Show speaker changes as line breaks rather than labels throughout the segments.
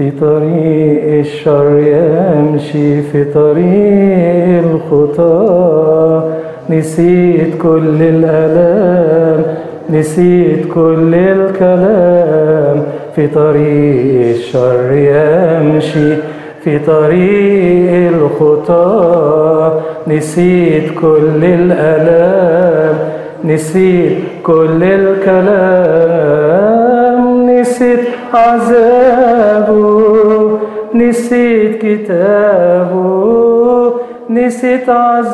في طريق الشر يمشي في طريق الخطى نسيت كل الألام نسيت كل الكلام في طريق الشر يمشي في طريق الخطى نسيت كل الألام نسيت كل الكلام نسيت عذابه نسيت كتابه نسيت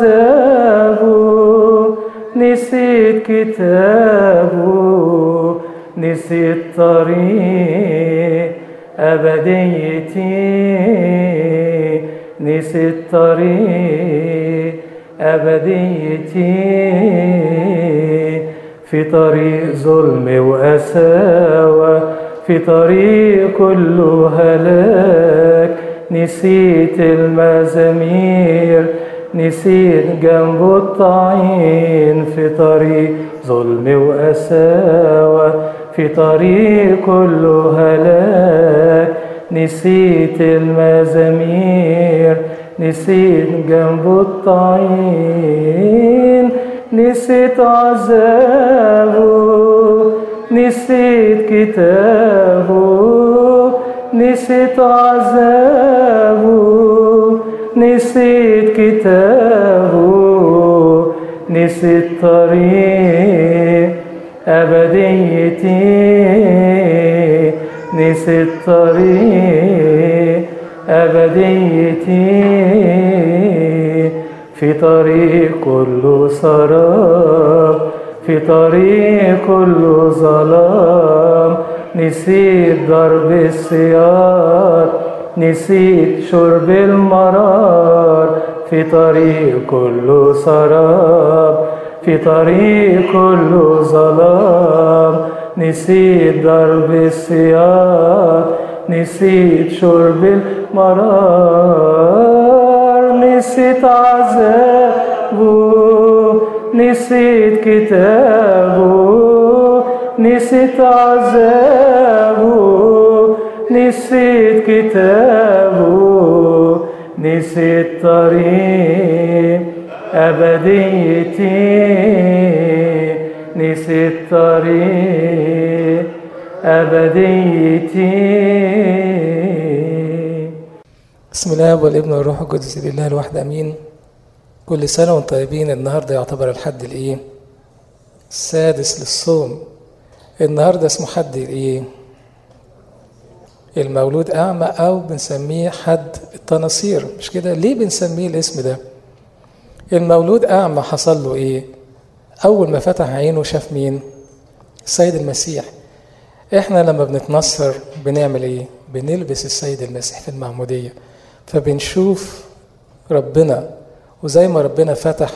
عذابه نسيت كتابه نسيت طريق أبديتي نسيت طريق أبديتي في طريق ظلم وأساوة في طريق كله هلاك نسيت المزامير نسيت جنب الطعين في طريق ظلم وأساوة في طريق كله هلاك نسيت المزامير نسيت جنب الطعين نسيت عذابه نسيت كتابه نسيت عذابه نسيت كتابه نسيت طريق أبديتي نسيت طريق أبديتي في طريق كله سراب في طريق كله ظلام نسيت ضرب السياط نسيت شرب المرار في طريق كله سراب في طريق كله ظلام نسيت ضرب السياط نسيت شرب المرار نسيت عذابه نسيت كتابه نسيت عذابه نسيت كتابه نسيت طريق أبديتي نسيت طريق أبديتي
بسم الله والابن والروح القدس لله الواحد امين كل سنه وانتم طيبين النهارده يعتبر الحد الايه السادس للصوم النهارده اسمه حد الايه المولود اعمى او بنسميه حد التناصير مش كده ليه بنسميه الاسم ده المولود اعمى حصل له ايه اول ما فتح عينه شاف مين السيد المسيح احنا لما بنتنصر بنعمل ايه بنلبس السيد المسيح في المعموديه فبنشوف ربنا وزي ما ربنا فتح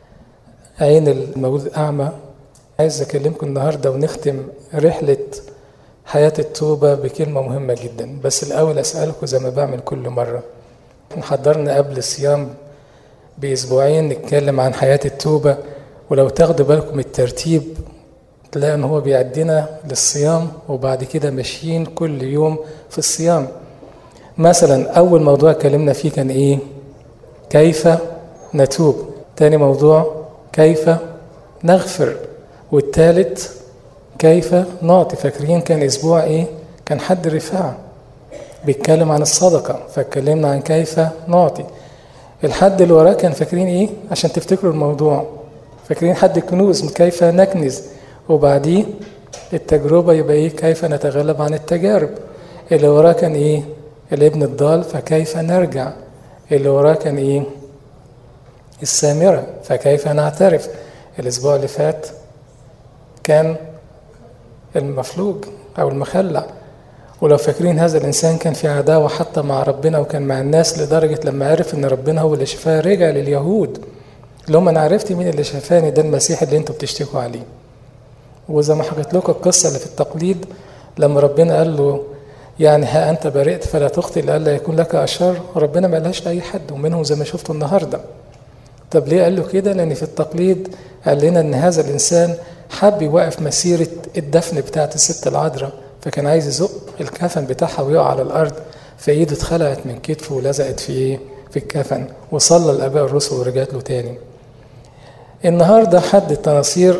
عين المولود اعمى عايز اكلمكم النهارده ونختم رحله حياه التوبه بكلمه مهمه جدا بس الاول اسالكم زي ما بعمل كل مره احنا حضرنا قبل الصيام باسبوعين نتكلم عن حياه التوبه ولو تاخدوا بالكم الترتيب تلاقي ان هو بيعدنا للصيام وبعد كده ماشيين كل يوم في الصيام مثلا اول موضوع اتكلمنا فيه كان ايه كيف نتوب تاني موضوع كيف نغفر والتالت كيف نعطي فاكرين كان اسبوع ايه كان حد رفاع بيتكلم عن الصدقه فاتكلمنا عن كيف نعطي الحد اللي وراه كان فاكرين ايه عشان تفتكروا الموضوع فاكرين حد الكنوز كيف نكنز وبعديه التجربه يبقى ايه كيف نتغلب عن التجارب اللي وراه كان ايه الابن الضال فكيف نرجع اللي وراه كان ايه السامرة فكيف نعترف الأسبوع اللي فات كان المفلوج أو المخلع ولو فاكرين هذا الإنسان كان في عداوة حتى مع ربنا وكان مع الناس لدرجة لما عرف إن ربنا هو اللي شفاه رجع لليهود اللي هم أنا عرفت مين اللي شفاني ده المسيح اللي أنتوا بتشتكوا عليه وزي ما حكيت لكم القصة اللي في التقليد لما ربنا قال له يعني ها أنت برئت فلا تخطئ لئلا يكون لك أشر ربنا ما قالهاش لأي حد ومنهم زي ما شفتوا النهاردة طب ليه قال له كده لأن في التقليد قال لنا إن هذا الإنسان حب يوقف مسيرة الدفن بتاعت الست العذراء فكان عايز يزق الكفن بتاعها ويقع على الأرض فايده اتخلعت من كتفه ولزقت في ايه في الكفن وصلى الاباء الرسل ورجعت له تاني النهارده حد التناصير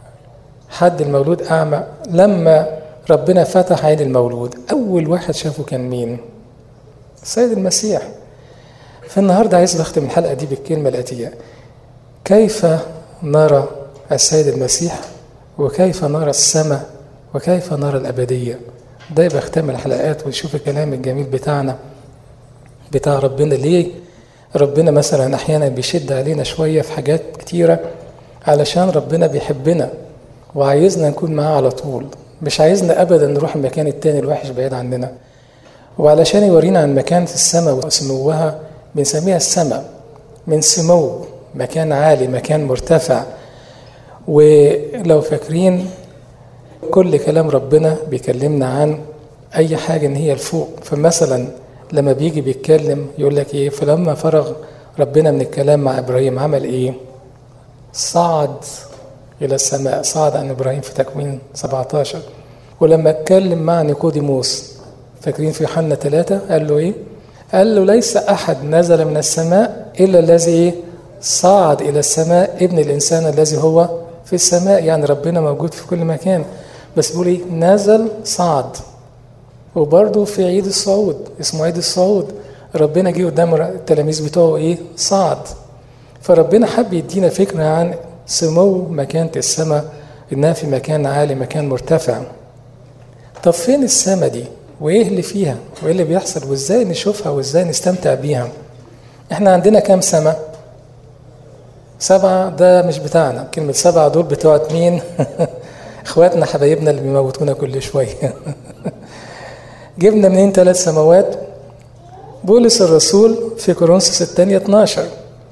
حد المولود اعمى لما ربنا فتح عين المولود اول واحد شافه كان مين السيد المسيح فالنهارده عايز اختم الحلقه دي بالكلمه الاتيه كيف نرى السيد المسيح وكيف نرى السماء وكيف نرى الابديه ده يبقى ختام الحلقات ونشوف الكلام الجميل بتاعنا بتاع ربنا ليه ربنا مثلا احيانا بيشد علينا شويه في حاجات كتيره علشان ربنا بيحبنا وعايزنا نكون معاه على طول مش عايزنا ابدا نروح المكان التاني الوحش بعيد عننا وعلشان يورينا عن مكان في السماء وسموها بنسميها السماء من سمو مكان عالي مكان مرتفع ولو فاكرين كل كلام ربنا بيكلمنا عن اي حاجه ان هي الفوق فمثلا لما بيجي بيتكلم يقول لك ايه فلما فرغ ربنا من الكلام مع ابراهيم عمل ايه صعد الى السماء صعد عن ابراهيم في تكوين 17 ولما اتكلم مع نيقوديموس فاكرين في يوحنا ثلاثة قال له ايه قال له ليس احد نزل من السماء الا الذي صعد الى السماء ابن الانسان الذي هو في السماء يعني ربنا موجود في كل مكان بس بيقول ايه نزل صعد وبرضه في عيد الصعود اسمه عيد الصعود ربنا جه قدام التلاميذ بتوعه ايه صعد فربنا حب يدينا فكره عن سمو مكانة السماء انها في مكان عالي مكان مرتفع طب فين السماء دي وايه اللي فيها وايه اللي بيحصل وازاي نشوفها وازاي نستمتع بيها احنا عندنا كام سماء سبعة ده مش بتاعنا كلمة سبعة دول بتوعت مين اخواتنا حبايبنا اللي بيموتونا كل شوية جبنا منين ثلاث سماوات بولس الرسول في كورنثوس الثانية 12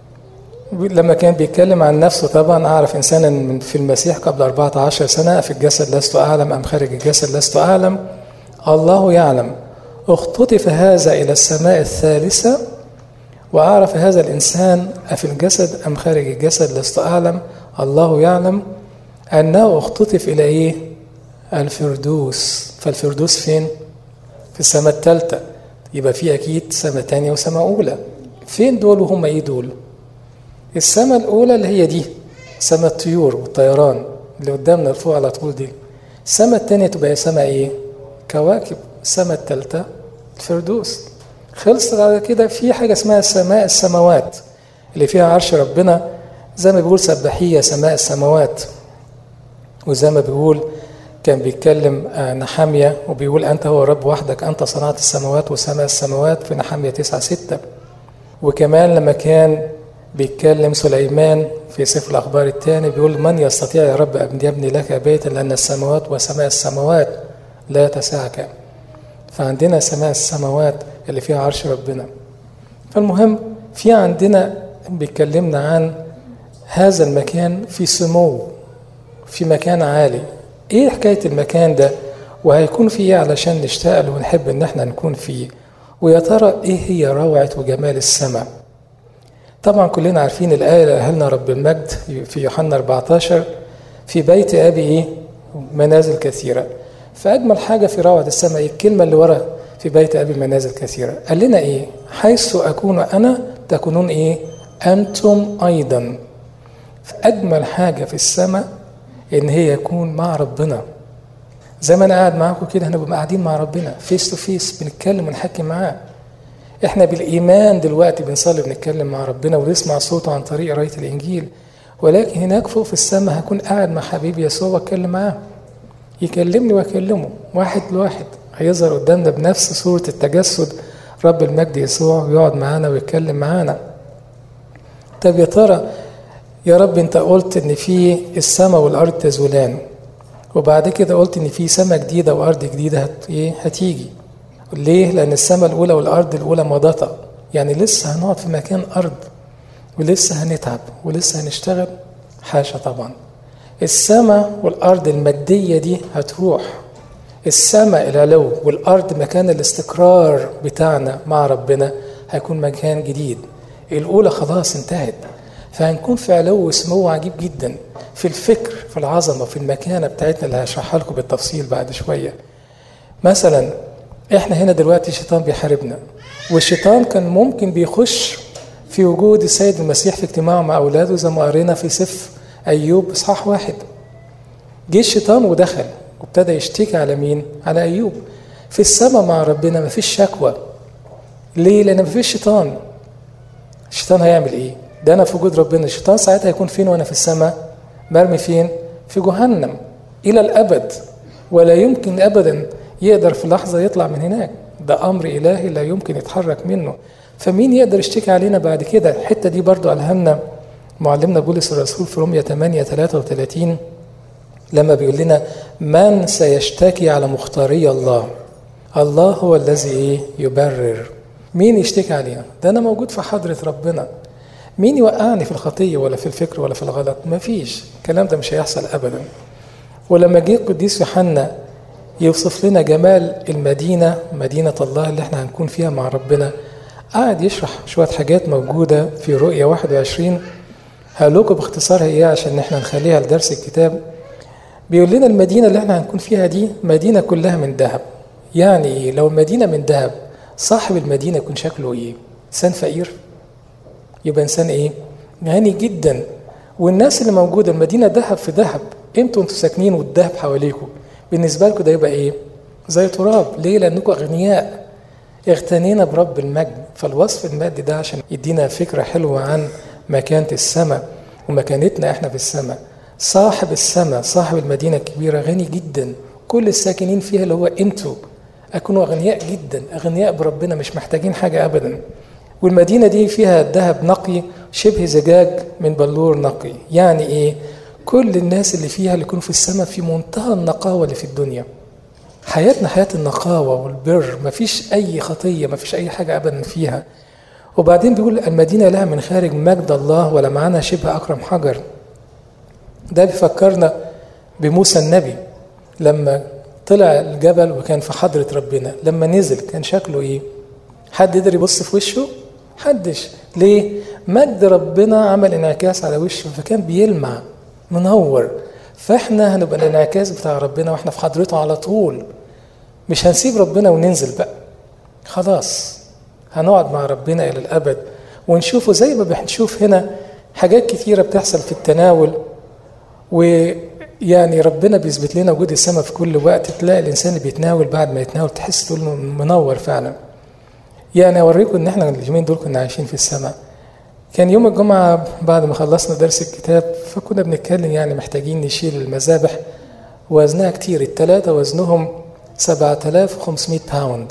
لما كان بيتكلم عن نفسه طبعا أعرف إنسانا من في المسيح قبل 14 سنة في الجسد لست أعلم أم خارج الجسد لست أعلم الله يعلم اختطف هذا إلى السماء الثالثة وأعرف هذا الإنسان أفي الجسد أم خارج الجسد لست أعلم الله يعلم أنه اختطف إلى إيه؟ الفردوس فالفردوس فين؟ في السماء الثالثة يبقى في أكيد سماء تانية وسماء أولى فين دول وهم إيه دول؟ السماء الأولى اللي هي دي سماء الطيور والطيران اللي قدامنا فوق على طول دي السماء التانية تبقى سماء إيه؟ كواكب السماء الثالثة الفردوس خلصت على كده في حاجة اسمها سماء السماوات اللي فيها عرش ربنا زي ما بيقول سبحية سماء السماوات وزي ما بيقول كان بيتكلم نحامية وبيقول أنت هو الرب وحدك أنت صنعت السماوات وسماء السماوات في نحامية تسعة ستة وكمان لما كان بيتكلم سليمان في سفر الأخبار الثاني بيقول من يستطيع يا رب أن يبني لك بيتا لأن السماوات وسماء السماوات لا تسعك فعندنا سماء السماوات اللي فيها عرش ربنا فالمهم في عندنا بيتكلمنا عن هذا المكان في سمو في مكان عالي ايه حكايه المكان ده وهيكون فيه ايه علشان نشتاق له ونحب ان احنا نكون فيه ويا ترى ايه هي روعه وجمال السماء طبعا كلنا عارفين الايه اللي قالها رب المجد في يوحنا 14 في بيت ابي ايه منازل كثيره فاجمل حاجه في روعه السماء الكلمه اللي ورا في بيت ابي منازل كثيره قال لنا ايه حيث اكون انا تكونون ايه انتم ايضا فاجمل حاجه في السماء ان هي يكون مع ربنا زي ما انا قاعد معاكم كده هنبقى قاعدين مع ربنا فيس تو فيس بنتكلم ونحكي معاه احنا بالايمان دلوقتي بنصلي بنتكلم مع ربنا ونسمع صوته عن طريق قرايه الانجيل ولكن هناك فوق في السماء هكون قاعد مع حبيبي يسوع واتكلم معاه يكلمني واكلمه واحد لواحد هيظهر قدامنا بنفس صوره التجسد رب المجد يسوع ويقعد معانا ويتكلم معانا طب يا ترى يا رب انت قلت ان في السماء والارض تزولان وبعد كده قلت ان في سماء جديده وارض جديده هت ايه هتيجي ليه لان السماء الاولى والارض الاولى مضتا يعني لسه هنقعد في مكان ارض ولسه هنتعب ولسه هنشتغل حاشا طبعا السماء والارض الماديه دي هتروح السماء العلو والارض مكان الاستقرار بتاعنا مع ربنا هيكون مكان جديد الاولى خلاص انتهت فهنكون في علو سمو عجيب جدا في الفكر في العظمه في المكانه بتاعتنا اللي هشرحها لكم بالتفصيل بعد شويه مثلا احنا هنا دلوقتي الشيطان بيحاربنا والشيطان كان ممكن بيخش في وجود السيد المسيح في اجتماعه مع اولاده زي ما قرينا في سفر ايوب اصحاح واحد جه الشيطان ودخل وابتدى يشتكي على مين؟ على ايوب في السماء مع ربنا مفيش شكوى ليه؟ لان مفيش شيطان الشيطان هيعمل ايه؟ ده انا في وجود ربنا الشيطان ساعتها هيكون فين وانا في السماء؟ مرمي فين؟ في جهنم الى الابد ولا يمكن ابدا يقدر في لحظه يطلع من هناك ده امر الهي لا يمكن يتحرك منه فمين يقدر يشتكي علينا بعد كده الحته دي برضو الهمنا معلمنا بولس الرسول في رومية 8 33 لما بيقول لنا من سيشتكي على مختاري الله الله هو الذي ايه يبرر مين يشتكي علينا ده انا موجود في حضرة ربنا مين يوقعني في الخطية ولا في الفكر ولا في الغلط مفيش الكلام ده مش هيحصل ابدا ولما جه القديس يوحنا يوصف لنا جمال المدينة مدينة الله اللي احنا هنكون فيها مع ربنا قعد يشرح شوية حاجات موجودة في رؤية 21 هقول لكم باختصار هي ايه عشان احنا نخليها لدرس الكتاب بيقول لنا المدينة اللي احنا هنكون فيها دي مدينة كلها من ذهب يعني ايه لو المدينة من ذهب صاحب المدينة يكون شكله ايه انسان فقير يبقى انسان ايه غني جدا والناس اللي موجودة المدينة ذهب في ذهب انتوا انتوا ساكنين والذهب حواليكم بالنسبة لكم ده يبقى ايه زي تراب ليه لانكم اغنياء اغتنينا برب المجد فالوصف المادي ده عشان يدينا فكرة حلوة عن مكانة السماء ومكانتنا احنا في السماء صاحب السماء صاحب المدينة الكبيرة غني جدا كل الساكنين فيها اللي هو انتوا اكونوا اغنياء جدا اغنياء بربنا مش محتاجين حاجة ابدا والمدينة دي فيها ذهب نقي شبه زجاج من بلور نقي يعني ايه كل الناس اللي فيها اللي يكونوا في السماء في منتهى النقاوة اللي في الدنيا حياتنا حياة النقاوة والبر مفيش أي خطية مفيش أي حاجة أبدا فيها وبعدين بيقول المدينة لها من خارج مجد الله ولمعانها شبه أكرم حجر ده بيفكرنا بموسى النبي لما طلع الجبل وكان في حضرة ربنا لما نزل كان شكله إيه حد يقدر يبص في وشه حدش ليه مجد ربنا عمل انعكاس على وشه فكان بيلمع منور فاحنا هنبقى الانعكاس بتاع ربنا واحنا في حضرته على طول مش هنسيب ربنا وننزل بقى خلاص هنقعد مع ربنا الى الابد ونشوفه زي ما بنشوف هنا حاجات كتيره بتحصل في التناول ويعني ربنا بيثبت لنا وجود السماء في كل وقت تلاقي الانسان اللي بيتناول بعد ما يتناول تحس تقول منور فعلا يعني اوريكم ان احنا اليومين دول كنا عايشين في السماء كان يوم الجمعة بعد ما خلصنا درس الكتاب فكنا بنتكلم يعني محتاجين نشيل المذابح وزنها كتير التلاتة وزنهم 7500 باوند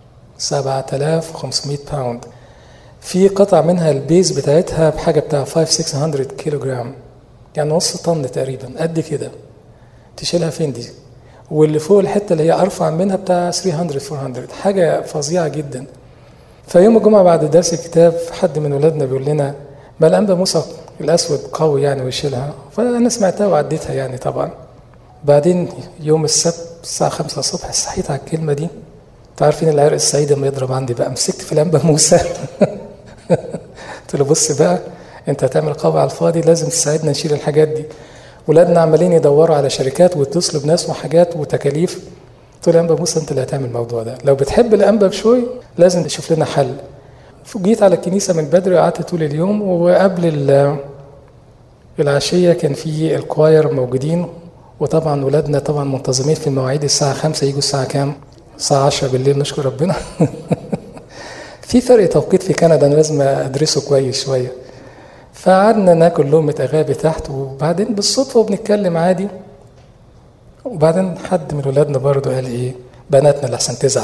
7500 باوند في قطع منها البيز بتاعتها بحاجة بتاع 5 600 كيلو جرام يعني نص طن تقريبا قد كده تشيلها فين دي واللي فوق الحتة اللي هي أرفع منها بتاع 300 400 حاجة فظيعة جدا فيوم الجمعة بعد درس الكتاب حد من ولادنا بيقول لنا ما الأنبا موسى الأسود قوي يعني ويشيلها فأنا سمعتها وعديتها يعني طبعا بعدين يوم السبت الساعة 5 الصبح صحيت على الكلمة دي انتوا عارفين العرق السعيد لما يضرب عندي بقى مسكت في الأنبا موسى قلت له بص بقى انت هتعمل قوي على الفاضي لازم تساعدنا نشيل الحاجات دي ولادنا عمالين يدوروا على شركات ويتصلوا بناس وحاجات وتكاليف قلت له يا انبا موسى انت اللي هتعمل الموضوع ده لو بتحب الانبا بشوي لازم تشوف لنا حل جيت على الكنيسه من بدري وقعدت طول اليوم وقبل العشيه كان في الكواير موجودين وطبعا ولادنا طبعا منتظمين في المواعيد الساعه 5 يجوا الساعه كام؟ الساعه 10 بالليل نشكر ربنا في فرق توقيت في كندا انا لازم ادرسه كويس شويه فقعدنا ناكل لقمه اغابي تحت وبعدين بالصدفه وبنتكلم عادي وبعدين حد من ولادنا برضه قال ايه بناتنا اللي احسن تزعل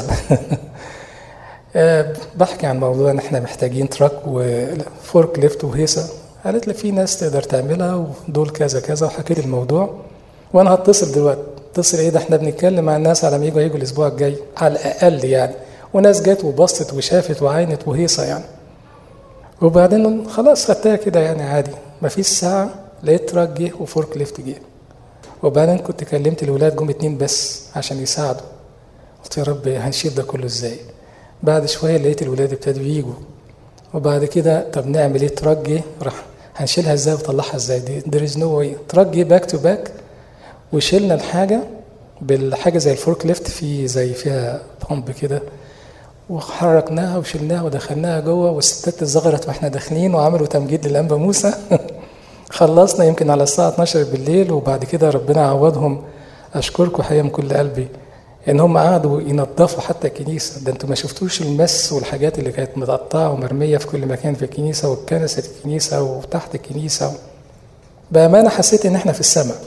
أه بحكي عن موضوع ان احنا محتاجين تراك وفورك ليفت وهيصه قالت لي في ناس تقدر تعملها ودول كذا كذا وحكيت الموضوع وانا هتصل دلوقتي اتصل ايه ده احنا بنتكلم مع الناس على ما يجوا يجوا الاسبوع الجاي على الاقل يعني وناس جت وبصت وشافت وعينت وهيصه يعني وبعدين خلاص خدتها كده يعني عادي مفيش ساعه لقيت تراك جه وفورك ليفت جه وبعدين كنت كلمت الولاد جم اتنين بس عشان يساعدوا قلت يا رب هنشيل ده كله ازاي بعد شويه لقيت الولاد ابتدوا يجوا وبعد كده طب نعمل ايه تراك جه راح هنشيلها ازاي وطلعها ازاي دي there is no way تراك جه باك تو باك وشيلنا الحاجه بالحاجه زي الفورك ليفت في زي فيها بامب كده وحركناها وشلناها ودخلناها جوه والستات اتزغرت واحنا داخلين وعملوا تمجيد للانبا موسى خلصنا يمكن على الساعه 12 بالليل وبعد كده ربنا عوضهم اشكركم حقيقه من كل قلبي ان هم قعدوا ينظفوا حتى الكنيسه ده انتوا ما شفتوش المس والحاجات اللي كانت متقطعه ومرميه في كل مكان في الكنيسه وكنسه الكنيسه وتحت الكنيسه بامانه حسيت ان احنا في السماء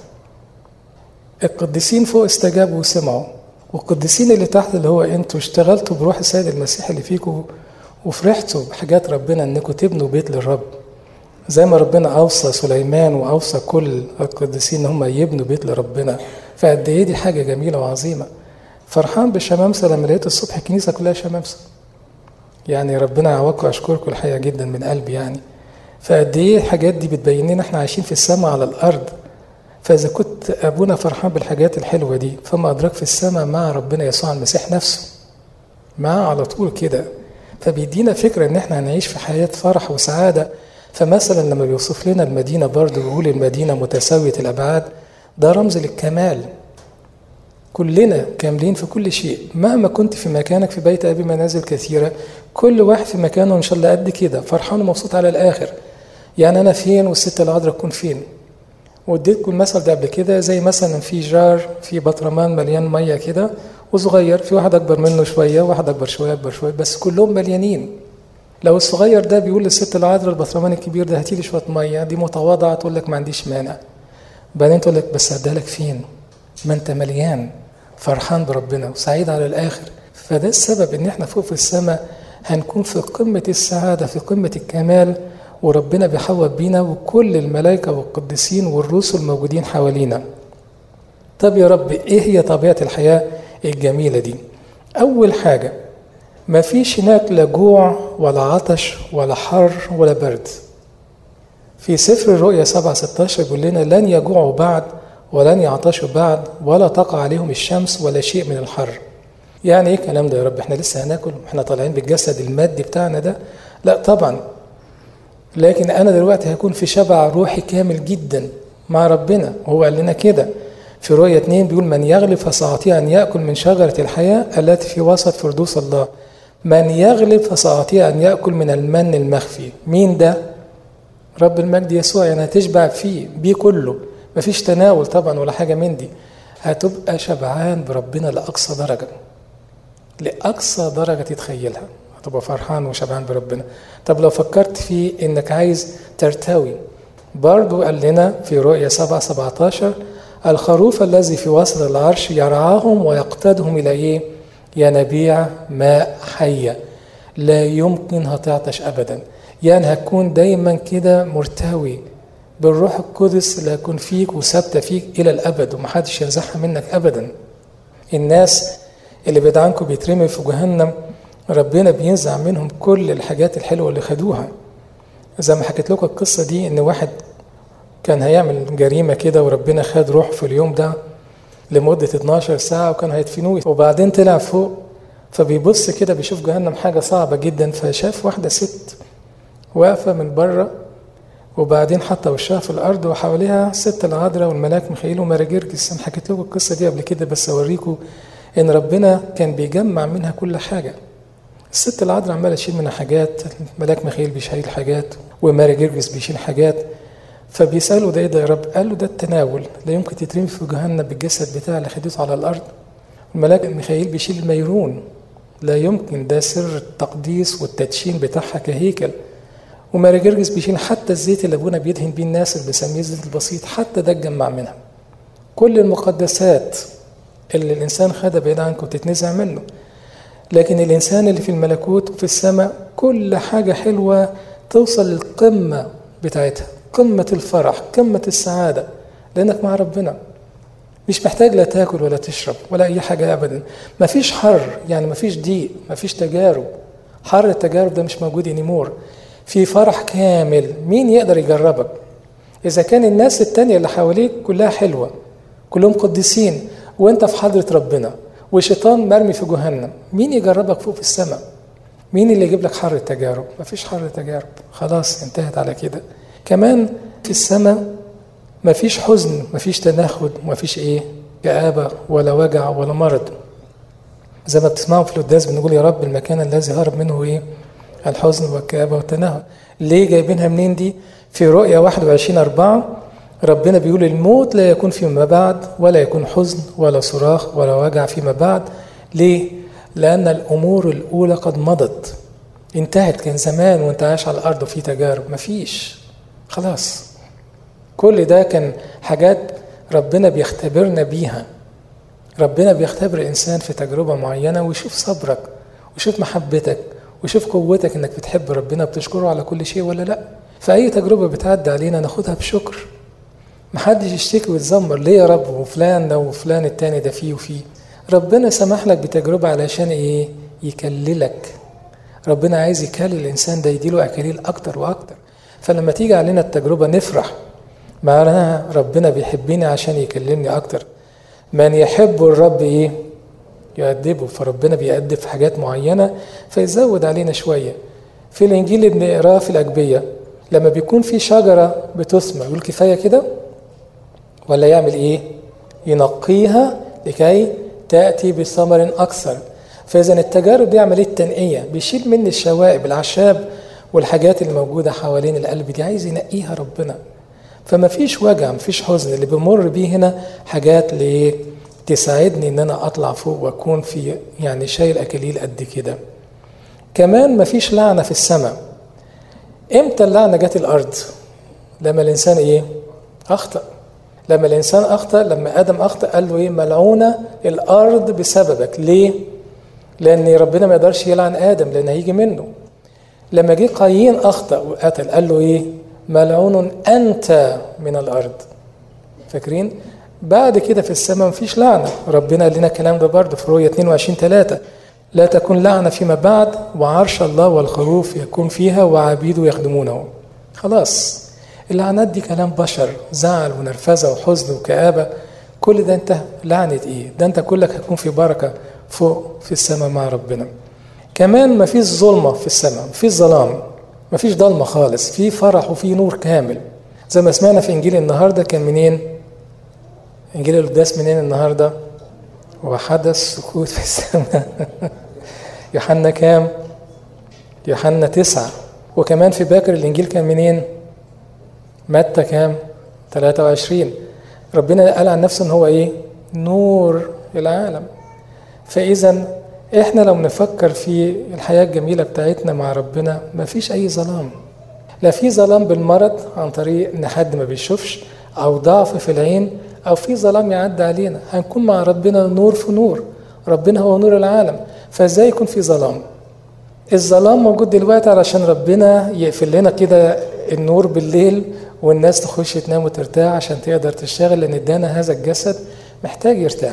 القديسين فوق استجابوا وسمعوا والقديسين اللي تحت اللي هو انتوا اشتغلتوا بروح السيد المسيح اللي فيكم وفرحتوا بحاجات ربنا انكم تبنوا بيت للرب زي ما ربنا اوصى سليمان واوصى كل القديسين ان هم يبنوا بيت لربنا فقد ايه دي حاجه جميله وعظيمه فرحان بالشمامسه لما لقيت الصبح الكنيسه كلها شمامسه يعني ربنا يعوضكم اشكركم الحقيقه جدا من قلبي يعني فقد ايه الحاجات دي بتبين لنا احنا عايشين في السماء على الارض فاذا كنت ابونا فرحان بالحاجات الحلوه دي فما ادراك في السماء مع ربنا يسوع المسيح نفسه معاه على طول كده فبيدينا فكره ان احنا هنعيش في حياه فرح وسعاده فمثلا لما بيوصف لنا المدينه برضه بيقول المدينه متساويه الابعاد ده رمز للكمال كلنا كاملين في كل شيء مهما كنت في مكانك في بيت ابي منازل كثيره كل واحد في مكانه ان شاء الله قد كده فرحان ومبسوط على الاخر يعني انا فين والست العذراء تكون فين واديتكم المثل ده قبل كده زي مثلا في جار في بطرمان مليان ميه كده وصغير في واحد اكبر منه شويه واحد اكبر شويه اكبر شويه بس كلهم مليانين لو الصغير ده بيقول للست العذراء البطرمان الكبير ده هاتي لي شويه ميه دي متواضعه تقول لك ما عنديش مانع بعدين تقول لك بس هديها لك فين ما انت مليان فرحان بربنا وسعيد على الاخر فده السبب ان احنا فوق في السماء هنكون في قمه السعاده في قمه الكمال وربنا بيحوط بينا وكل الملائكه والقديسين والرسل موجودين حوالينا طب يا رب ايه هي طبيعه الحياه الجميله دي اول حاجه ما فيش هناك لا جوع ولا عطش ولا حر ولا برد في سفر الرؤيا 7 16 بيقول لنا لن يجوعوا بعد ولن يعطشوا بعد ولا تقع عليهم الشمس ولا شيء من الحر يعني ايه الكلام ده يا رب احنا لسه هناكل احنا طالعين بالجسد المادي بتاعنا ده لا طبعا لكن انا دلوقتي هكون في شبع روحي كامل جدا مع ربنا وهو قال لنا كده في رؤية 2 بيقول من يغلب فسأعطيه أن يأكل من شجرة الحياة التي في وسط فردوس الله من يغلب فسأعطيه أن يأكل من المن المخفي مين ده؟ رب المجد يسوع يعني هتشبع فيه بيه كله مفيش تناول طبعا ولا حاجة من دي هتبقى شبعان بربنا لأقصى درجة لأقصى درجة تتخيلها هتبقى فرحان وشبعان بربنا طب لو فكرت في انك عايز ترتوي برضو قال لنا في رؤية 7 17 الخروف الذي في وسط العرش يرعاهم ويقتادهم إلى إيه؟ ينابيع ماء حية لا يمكن هتعطش أبدا يعني هتكون دايما كده مرتوي بالروح القدس اللي هيكون فيك وثابتة فيك إلى الأبد ومحدش ينزعها منك أبدا الناس اللي بعيد عنكم بيترمي في جهنم ربنا بينزع منهم كل الحاجات الحلوة اللي خدوها زي ما حكيت لكم القصة دي إن واحد كان هيعمل جريمة كده وربنا خد روح في اليوم ده لمدة 12 ساعة وكان هيدفنوه وبعدين طلع فوق فبيبص كده بيشوف جهنم حاجة صعبة جدا فشاف واحدة ست واقفة من بره وبعدين حاطة وشها في الأرض وحواليها ست العذراء والملاك ميخائيل ومراجيرجس أنا حكيت لكم القصة دي قبل كده بس أوريكم إن ربنا كان بيجمع منها كل حاجة الست العذراء عمالة تشيل منها حاجات الملاك ميخائيل بيشيل حاجات ومراجيرجس بيشيل حاجات فبيسأله ده ايه ده يا رب؟ قال له ده التناول لا يمكن تترمي في جهنم بالجسد بتاع اللي خدته على الأرض الملاك ميخائيل بيشيل الميرون لا يمكن ده سر التقديس والتدشين بتاعها كهيكل وماري جرجس بيشيل حتى الزيت اللي ابونا بيدهن بيه الناس اللي بنسميه الزيت البسيط حتى ده اتجمع منها كل المقدسات اللي الانسان خدها بعيد عنكم تتنزع منه لكن الانسان اللي في الملكوت وفي السماء كل حاجه حلوه توصل للقمه بتاعتها قمه الفرح قمه السعاده لانك مع ربنا مش محتاج لا تاكل ولا تشرب ولا اي حاجه ابدا مفيش حر يعني مفيش ضيق مفيش تجارب حر التجارب ده مش موجود انيمور في فرح كامل مين يقدر يجربك اذا كان الناس التانية اللي حواليك كلها حلوه كلهم قديسين وانت في حضره ربنا وشيطان مرمي في جهنم مين يجربك فوق في السماء مين اللي يجيب لك حر التجارب مفيش حر تجارب خلاص انتهت على كده كمان في السماء مفيش حزن مفيش تناخد مفيش ايه كآبة ولا وجع ولا مرض زي ما بتسمعوا في القداس بنقول يا رب المكان الذي هرب منه ايه الحزن والكآبة والتنهد ليه جايبينها منين دي في رؤيا 21 أربعة ربنا بيقول الموت لا يكون فيما بعد ولا يكون حزن ولا صراخ ولا وجع فيما بعد ليه لأن الأمور الأولى قد مضت انتهت كان زمان وانت عايش على الأرض وفي تجارب مفيش خلاص كل ده كان حاجات ربنا بيختبرنا بيها ربنا بيختبر الإنسان في تجربة معينة ويشوف صبرك ويشوف محبتك ويشوف قوتك إنك بتحب ربنا بتشكره على كل شيء ولا لأ فأي تجربة بتعدي علينا ناخدها بشكر محدش يشتكي ويتذمر ليه يا رب وفلان ده وفلان التاني ده فيه وفيه ربنا سمح لك بتجربة علشان إيه يكللك ربنا عايز يكلل الإنسان ده يديله أكاليل أكتر وأكتر فلما تيجي علينا التجربة نفرح معناها ربنا بيحبني عشان يكلمني أكتر من يحب الرب إيه يؤدبه فربنا بيأدب في حاجات معينة فيزود علينا شوية في الإنجيل اللي بنقراه في الأجبية لما بيكون في شجرة بتثمر يقول كفاية كده ولا يعمل إيه ينقيها لكي تأتي بثمر أكثر فإذا التجارب دي عملية تنقية بيشيل مني الشوائب الأعشاب والحاجات اللي موجودة حوالين القلب دي عايز ينقيها ربنا فما فيش وجع ما فيش حزن اللي بمر بيه هنا حاجات ليه تساعدني ان انا اطلع فوق واكون في يعني شايل اكاليل قد كده كمان ما فيش لعنه في السماء امتى اللعنه جت الارض لما الانسان ايه اخطا لما الانسان اخطا لما ادم اخطا قال له ايه ملعونه الارض بسببك ليه لان ربنا ما يقدرش يلعن ادم لان هيجي منه لما جه قايين اخطا وقتل قال له ايه ملعون انت من الارض فاكرين بعد كده في السماء مفيش لعنه ربنا قال لنا الكلام ده برضه في رؤيا 22 3 لا تكون لعنه فيما بعد وعرش الله والخروف يكون فيها وعبيده يخدمونه خلاص اللعنات دي كلام بشر زعل ونرفزه وحزن وكآبه كل ده انت لعنه ايه ده انت كلك هتكون في بركه فوق في السماء مع ربنا كمان مفيش ظلمه في السماء مفيش ظلام مفيش ضلمه خالص في فرح وفي نور كامل زي ما سمعنا في انجيل النهارده كان منين انجيل القداس منين النهارده وحدث سكوت في السماء يوحنا كام يوحنا تسعة وكمان في باكر الانجيل كان منين متى كام 23 ربنا قال عن نفسه ان هو ايه نور العالم فاذا احنا لو نفكر في الحياه الجميله بتاعتنا مع ربنا ما فيش اي ظلام لا في ظلام بالمرض عن طريق ان حد ما بيشوفش او ضعف في العين او في ظلام يعدي علينا هنكون مع ربنا نور في نور ربنا هو نور العالم فازاي يكون في ظلام الظلام موجود دلوقتي علشان ربنا يقفل لنا كده النور بالليل والناس تخش تنام وترتاح عشان تقدر تشتغل لان ادانا هذا الجسد محتاج يرتاح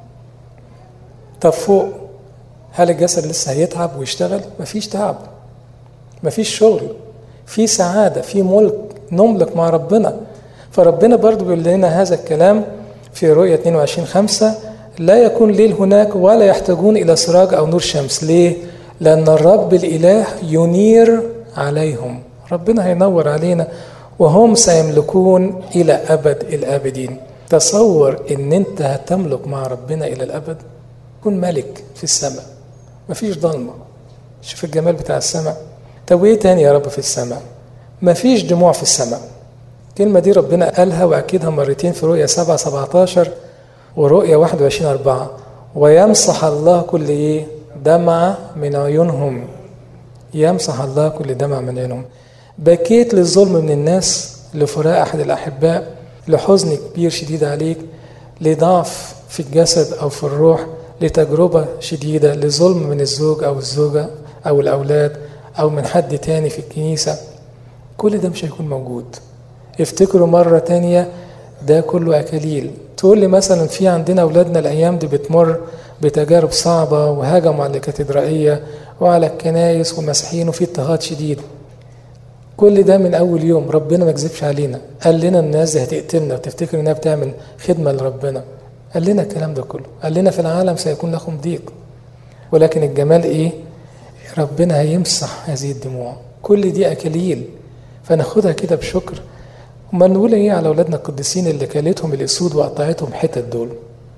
طب فوق هل الجسد لسه هيتعب ويشتغل مفيش تعب مفيش شغل في سعادة في ملك نملك مع ربنا فربنا برضو بيقول لنا هذا الكلام في رؤية 22 5 لا يكون ليل هناك ولا يحتاجون إلى سراج أو نور شمس ليه؟ لأن الرب الإله ينير عليهم ربنا هينور علينا وهم سيملكون إلى أبد الآبدين تصور إن أنت هتملك مع ربنا إلى الأبد كن ملك في السماء مفيش ضلمة شوف الجمال بتاع السماء طب وإيه تاني يا رب في السماء مفيش دموع في السماء الكلمة دي ربنا قالها وأكدها مرتين في رؤيا 7 17 ورؤيا 21 4 ويمسح الله كل إيه دمعة من عيونهم يمسح الله كل دمعة من عيونهم بكيت للظلم من الناس لفراق أحد الأحباء لحزن كبير شديد عليك لضعف في الجسد أو في الروح لتجربة شديدة لظلم من الزوج أو الزوجة أو الأولاد أو من حد تاني في الكنيسة كل ده مش هيكون موجود افتكروا مرة تانية ده كله أكاليل تقول لي مثلا في عندنا أولادنا الأيام دي بتمر بتجارب صعبة وهجموا على الكاتدرائية وعلى الكنايس ومسيحيين وفي اضطهاد شديد كل ده من أول يوم ربنا ما كذبش علينا قال لنا الناس دي هتقتلنا وتفتكر إنها بتعمل خدمة لربنا قال لنا الكلام ده كله قال لنا في العالم سيكون لكم ضيق ولكن الجمال إيه ربنا هيمسح هذه الدموع كل دي أكاليل فناخدها كده بشكر وما نقول ايه على اولادنا القديسين اللي كلتهم الاسود وقطعتهم حتت دول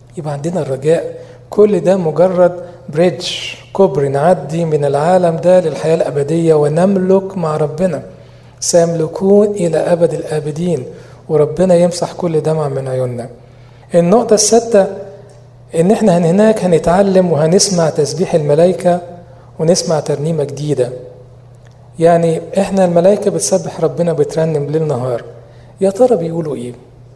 يبقى عندنا الرجاء كل ده مجرد بريدج كوبري نعدي من العالم ده للحياة الأبدية ونملك مع ربنا سيملكون إلى أبد الآبدين وربنا يمسح كل دمع من عيوننا النقطة السادسة إن إحنا هناك هنتعلم وهنسمع تسبيح الملائكة ونسمع ترنيمة جديدة يعني إحنا الملائكة بتسبح ربنا بترنم ليل نهار يا ترى بيقولوا إيه؟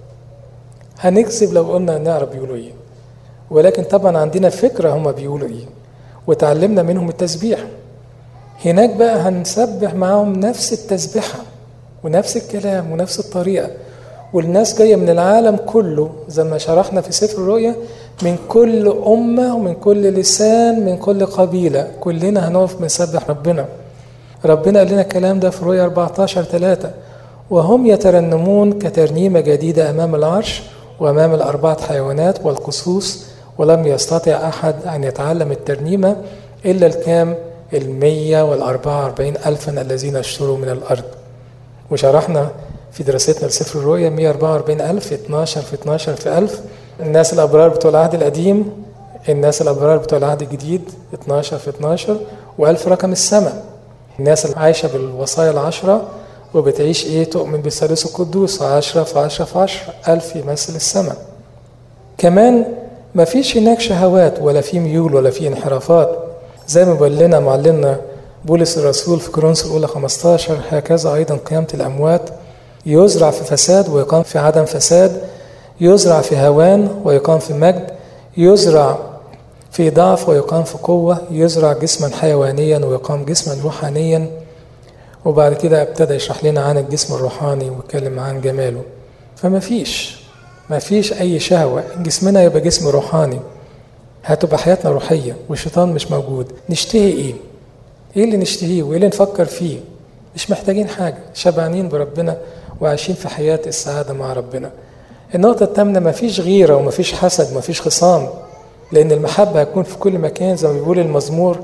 هنكذب لو قلنا نعرف بيقولوا إيه ولكن طبعا عندنا فكرة هما بيقولوا إيه وتعلمنا منهم التسبيح هناك بقى هنسبح معاهم نفس التسبيحة ونفس الكلام ونفس الطريقة والناس جاية من العالم كله زي ما شرحنا في سفر الرؤيا من كل أمة ومن كل لسان من كل قبيلة كلنا هنقف بنسبح ربنا ربنا قال لنا الكلام ده في رؤيا 14 3 وهم يترنمون كترنيمة جديدة أمام العرش وأمام الأربعة حيوانات والقصوص ولم يستطع أحد أن يتعلم الترنيمة إلا الكام المية والأربعة وأربعين ألفا الذين اشتروا من الأرض وشرحنا في دراستنا لسفر الرؤيا 144 ألف 12 في 12 في ألف الناس الأبرار بتوع العهد القديم الناس الأبرار بتوع العهد الجديد 12 في 12 وألف رقم السماء الناس اللي عايشة بالوصايا العشرة وبتعيش إيه تؤمن بالثالوث القدوس 10 في 10 في 10 ألف يمثل السماء كمان ما فيش هناك شهوات ولا في ميول ولا في انحرافات زي ما بقول لنا معلمنا بولس الرسول في كورنثوس الأولى 15 هكذا أيضا قيامة الأموات يزرع في فساد ويقام في عدم فساد يزرع في هوان ويقام في مجد يزرع في ضعف ويقام في قوة يزرع جسما حيوانيا ويقام جسما روحانيا وبعد كده ابتدى يشرح لنا عن الجسم الروحاني ويتكلم عن جماله فما فيش ما فيش أي شهوة جسمنا يبقى جسم روحاني هتبقى حياتنا روحية والشيطان مش موجود نشتهي إيه؟ إيه اللي نشتهيه وإيه اللي نفكر فيه؟ مش محتاجين حاجة شبعانين بربنا وعايشين في حياة السعادة مع ربنا النقطة الثامنة مفيش غيرة ومفيش حسد ومفيش خصام لأن المحبة هتكون في كل مكان زي ما بيقول المزمور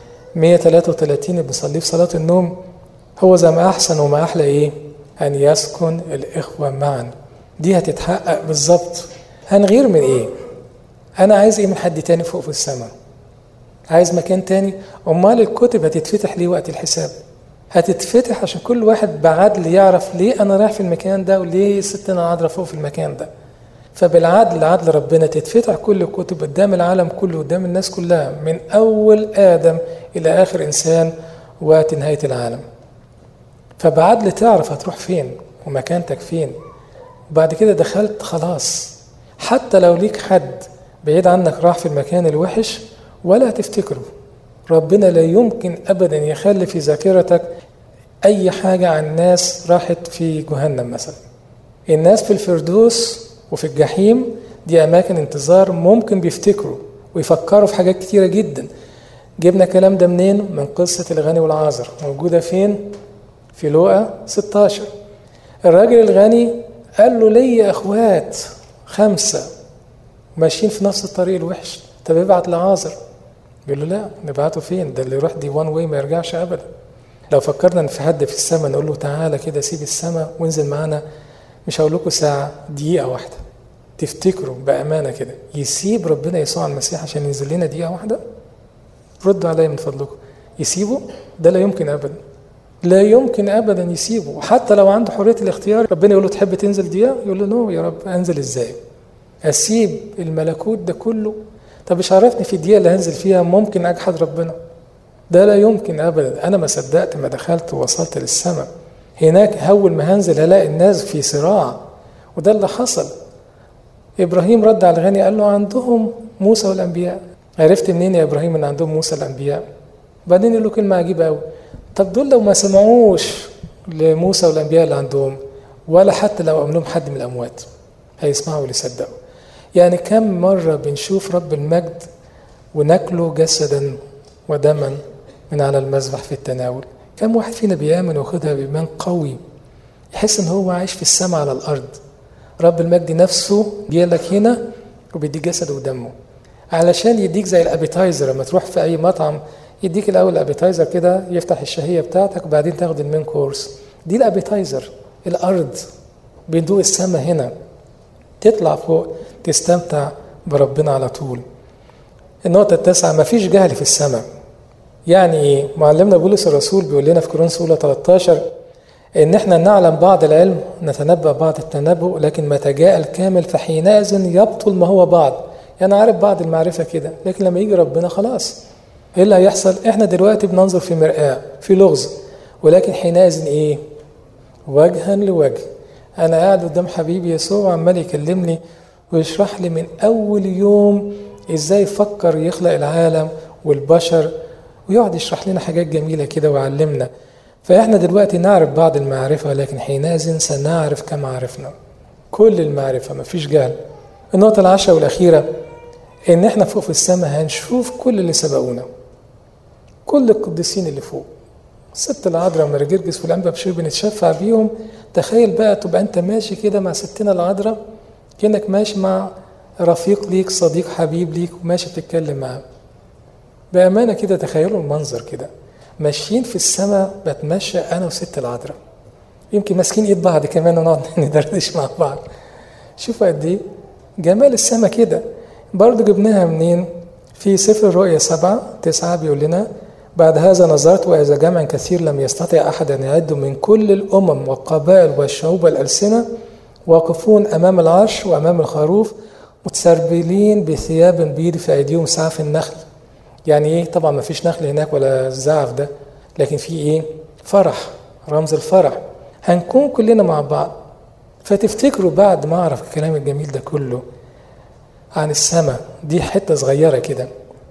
133 اللي بنصليه في صلاة النوم هو زي ما أحسن وما أحلى إيه؟ أن يسكن الإخوة معا دي هتتحقق بالظبط هنغير من إيه؟ أنا عايز إيه من حد تاني فوق في السماء؟ عايز مكان تاني؟ أمال الكتب هتتفتح ليه وقت الحساب؟ هتتفتح عشان كل واحد بعدل يعرف ليه انا رايح في المكان ده وليه ستنا عذرا فوق في المكان ده فبالعدل عدل ربنا تتفتح كل الكتب قدام العالم كله قدام الناس كلها من اول ادم الى اخر انسان وقت نهايه العالم فبعدل تعرف هتروح فين ومكانتك فين وبعد كده دخلت خلاص حتى لو ليك حد بعيد عنك راح في المكان الوحش ولا تفتكره ربنا لا يمكن ابدا يخلي في ذاكرتك اي حاجه عن ناس راحت في جهنم مثلا الناس في الفردوس وفي الجحيم دي اماكن انتظار ممكن بيفتكروا ويفكروا في حاجات كتيره جدا جبنا الكلام ده منين من قصه الغني والعازر موجوده فين في لوقا 16 الراجل الغني قال له لي اخوات خمسه ماشيين في نفس الطريق الوحش طب ابعت لعازر بيقول له لا نبعته فين ده اللي يروح دي وان واي ما يرجعش ابدا لو فكرنا ان في حد في السماء نقول له تعالى كده سيب السماء وانزل معانا مش هقول لكم ساعه دقيقه واحده تفتكروا بامانه كده يسيب ربنا يسوع المسيح عشان ينزل لنا دقيقه واحده ردوا عليا من فضلكم يسيبه ده لا يمكن ابدا لا يمكن ابدا يسيبه وحتى لو عنده حريه الاختيار ربنا يقول له تحب تنزل دقيقه يقول له نو يا رب انزل ازاي اسيب الملكوت ده كله طب مش عرفني في الدقيقه اللي هنزل فيها ممكن اجحد ربنا ده لا يمكن ابدا انا ما صدقت ما دخلت ووصلت للسماء هناك اول ما هنزل هلاقي الناس في صراع وده اللي حصل ابراهيم رد على الغني قال له عندهم موسى والانبياء عرفت منين يا ابراهيم ان عندهم موسى الانبياء بعدين يقول له كلمه عجيبه قوي طب دول لو ما سمعوش لموسى والانبياء اللي عندهم ولا حتى لو قام حد من الاموات هيسمعوا ولا يصدقوا يعني كم مرة بنشوف رب المجد وناكله جسدا ودما من على المذبح في التناول كم واحد فينا بيامن واخدها بإيمان قوي يحس ان هو عايش في السماء على الأرض رب المجد نفسه جاي لك هنا وبيديك جسده ودمه علشان يديك زي الابيتايزر لما تروح في اي مطعم يديك الاول الابيتايزر كده يفتح الشهيه بتاعتك وبعدين تاخد المين كورس دي الابيتايزر الارض بيدوق السماء هنا تطلع فوق تستمتع بربنا على طول النقطة التاسعة مفيش جهل في السماء يعني ايه؟ معلمنا بولس الرسول بيقول لنا في كورنثوس اولى 13 ان احنا نعلم بعض العلم نتنبأ بعض التنبؤ لكن متى جاء الكامل فحينئذ يبطل ما هو بعض يعني عارف بعض المعرفة كده لكن لما يجي ربنا خلاص ايه اللي هيحصل احنا دلوقتي بننظر في مرآة في لغز ولكن حينئذ ايه وجها لوجه انا قاعد قدام حبيبي يسوع عمال يكلمني ويشرح لي من اول يوم ازاي فكر يخلق العالم والبشر ويقعد يشرح لنا حاجات جميلة كده ويعلمنا فإحنا دلوقتي نعرف بعض المعرفة لكن حينئذ سنعرف كما عرفنا كل المعرفة مفيش جهل النقطة العشرة والأخيرة إن إحنا فوق في السماء هنشوف كل اللي سبقونا كل القديسين اللي فوق ست العذراء ومرجرجس والأنبا بشير بنتشفع بيهم تخيل بقى تبقى أنت ماشي كده مع ستنا العذراء كأنك ماشي مع رفيق ليك صديق حبيب ليك وماشي بتتكلم معاه بأمانة كده تخيلوا المنظر كده ماشيين في السماء بتمشى أنا وست العذراء يمكن ماسكين إيد بعض كمان ونقعد ندردش مع بعض شوفوا قد إيه جمال السماء كده برضه جبناها منين في سفر الرؤيا سبعة تسعة بيقول لنا بعد هذا نظرت وإذا جمع كثير لم يستطع أحد أن يعد من كل الأمم والقبائل والشعوب والألسنة واقفون أمام العرش وأمام الخروف متسربلين بثياب بيض في أيديهم سعف النخل يعني ايه طبعا ما فيش نخل هناك ولا الزعف ده لكن في ايه فرح رمز الفرح هنكون كلنا مع بعض فتفتكروا بعد ما اعرف الكلام الجميل ده كله عن السماء دي حته صغيره كده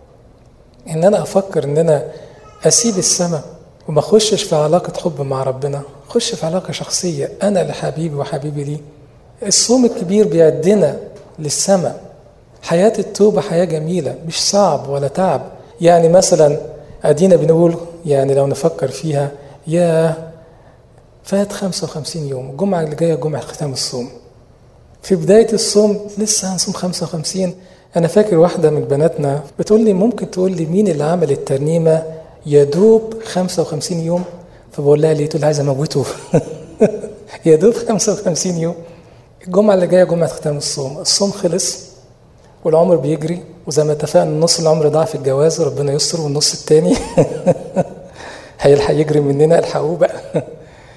ان انا افكر ان انا اسيب السماء وما اخشش في علاقه حب مع ربنا اخش في علاقه شخصيه انا لحبيبي وحبيبي لي الصوم الكبير بيعدنا للسماء حياه التوبه حياه جميله مش صعب ولا تعب يعني مثلا ادينا بنقول يعني لو نفكر فيها يا فات 55 يوم الجمعة اللي جاية جمعة ختام الصوم في بداية الصوم لسه هنصوم 55 أنا فاكر واحدة من بناتنا بتقول لي ممكن تقول لي مين اللي عمل الترنيمة يدوب 55 يوم فبقول لها ليه تقول لي عايز أموته يدوب 55 يوم الجمعة اللي جاية جمعة ختام الصوم الصوم خلص والعمر بيجري وزي ما اتفقنا نص العمر ضاع في الجواز ربنا يستر والنص التاني هيلحق يجري مننا الحقوه بقى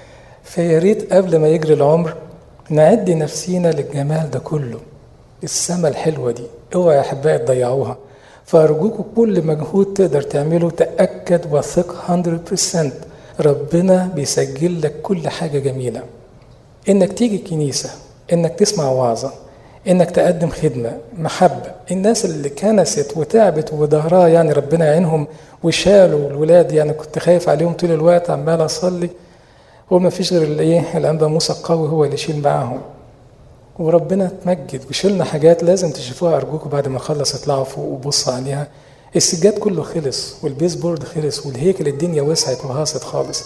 فيا ريت قبل ما يجري العمر نعد نفسينا للجمال ده كله السما الحلوه دي اوعى يا احبائي تضيعوها فارجوكوا كل مجهود تقدر تعمله تاكد وثق 100% ربنا بيسجل لك كل حاجه جميله انك تيجي الكنيسه انك تسمع وعظه انك تقدم خدمه محبه الناس اللي كنست وتعبت وظهرها يعني ربنا يعينهم وشالوا الولاد يعني كنت خايف عليهم طول الوقت عمال اصلي هو ما فيش غير الايه الانبا موسى القوي هو اللي يشيل معاهم وربنا تمجد وشلنا حاجات لازم تشوفوها ارجوكم بعد ما اخلص اطلعوا فوق وبصوا عليها السجاد كله خلص والبيس بورد خلص والهيكل الدنيا وسعت وهاصت خالص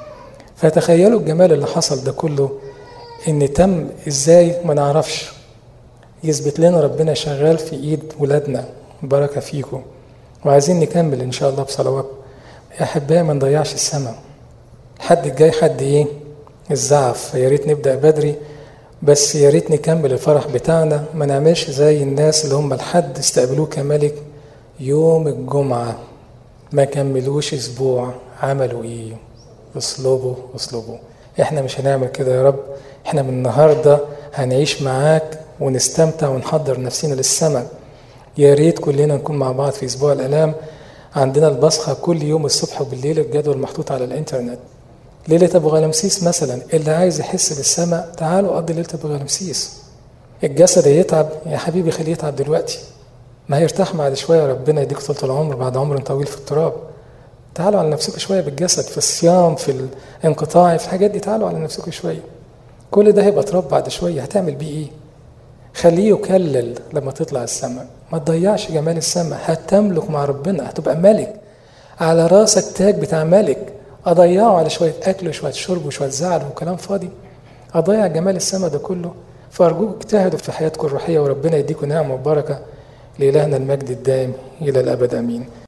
فتخيلوا الجمال اللي حصل ده كله ان تم ازاي ما نعرفش يثبت لنا ربنا شغال في ايد ولادنا بركه فيكم وعايزين نكمل ان شاء الله بصلوات يا احبائي ما نضيعش السماء الحد الجاي حد ايه الزعف يا ريت نبدا بدري بس يا ريت نكمل الفرح بتاعنا ما نعملش زي الناس اللي هم الحد استقبلوه كملك يوم الجمعه ما كملوش اسبوع عملوا ايه اصلبوا اصلبوا احنا مش هنعمل كده يا رب احنا من النهارده هنعيش معاك ونستمتع ونحضر نفسنا للسماء يا ريت كلنا نكون مع بعض في اسبوع الالام عندنا البصخه كل يوم الصبح وبالليل الجدول محطوط على الانترنت ليله ابو غلمسيس مثلا اللي عايز يحس بالسماء تعالوا قضي ليله ابو غلمسيس الجسد يتعب يا حبيبي خليه يتعب دلوقتي ما هيرتاح بعد شويه ربنا يديك طول العمر بعد عمر طويل في التراب تعالوا على نفسكم شويه بالجسد في الصيام في الانقطاع في الحاجات دي تعالوا على نفسكم شويه كل ده هيبقى تراب بعد شويه هتعمل بيه ايه خليه يكلل لما تطلع السماء ما تضيعش جمال السماء هتملك مع ربنا هتبقى ملك على راسك تاج بتاع ملك اضيعه على شويه اكل وشويه شرب وشويه زعل وكلام فاضي اضيع جمال السماء ده كله فارجوك اجتهدوا في حياتكم الروحيه وربنا يديكم نعمه وبركه لالهنا المجد الدائم الى الابد امين